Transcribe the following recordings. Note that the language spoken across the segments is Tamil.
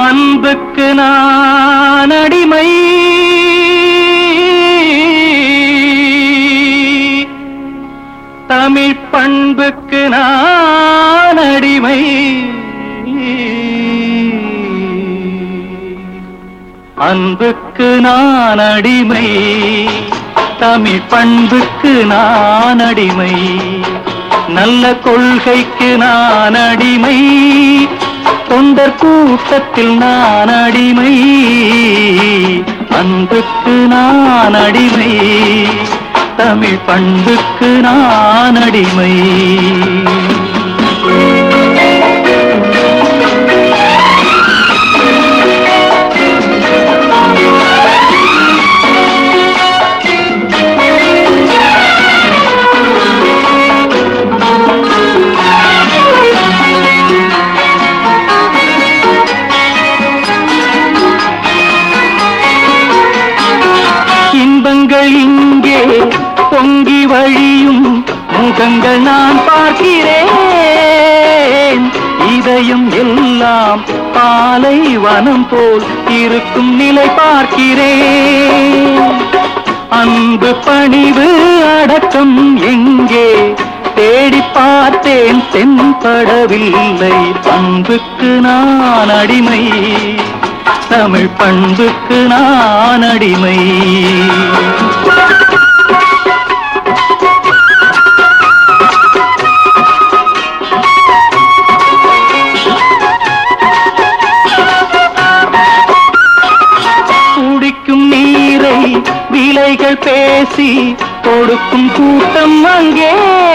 அன்புக்கு நான் அடிமை தமிழ் பண்புக்கு நான் அடிமை அன்புக்கு நான் அடிமை தமிழ் பண்புக்கு நான் அடிமை நல்ல கொள்கைக்கு நான் அடிமை தொண்டர் கூட்டத்தில் நான் அடிமை அன்புக்கு நான் அடிமை தமிழ் பண்புக்கு நான் அடிமை இன்பங்கள் இங்கே பொங்கி வழியும் முகங்கள் நான் பார்க்கிறேன் இதயம் எல்லாம் பாலை வனம் போல் இருக்கும் நிலை பார்க்கிறேன் அன்பு பணிவு அடக்கம் எங்கே தேடி பார்த்தேன் தென்படவில்லை அன்புக்கு நான் அடிமை தமிழ் பண்புக்கு நான் அடிமை குடிக்கும் நீரை விலைகள் பேசி கொடுக்கும் கூட்டம் அங்கே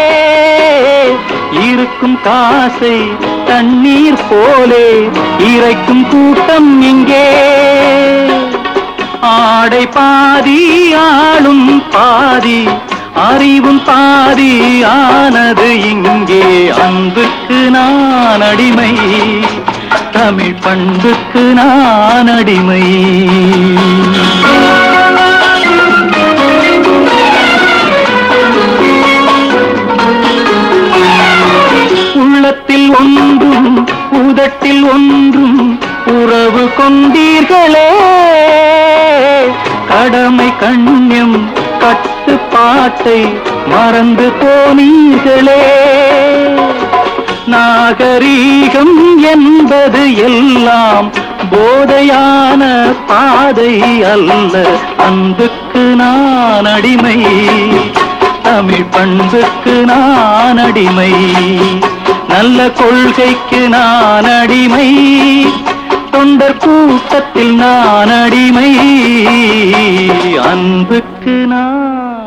இருக்கும் காசை தண்ணீர் போலே இறைக்கும் கூட்டம் இங்கே ஆடை பாதி ஆளும் பாதி அறிவும் பாதி ஆனது இங்கே அன்புக்கு நான் அடிமை தமிழ் பண்புக்கு நான் அடிமை உள்ளத்தில் ஒன்றும் உதட்டில் ஒன்றும் உறவு கொண்டீர்களே கடமை கண்ணியம் கட்டுப்பாட்டை மறந்து போனீர்களே நாகரீகம் என்பது எல்லாம் போதையான பாதை அல்ல அன்புக்கு நான் அடிமை தமிழ் பண்புக்கு நான் அடிமை நல்ல கொள்கைக்கு நான் அடிமை தொண்டர் கூட்டத்தில் நான் அடிமை அன்புக்கு நான்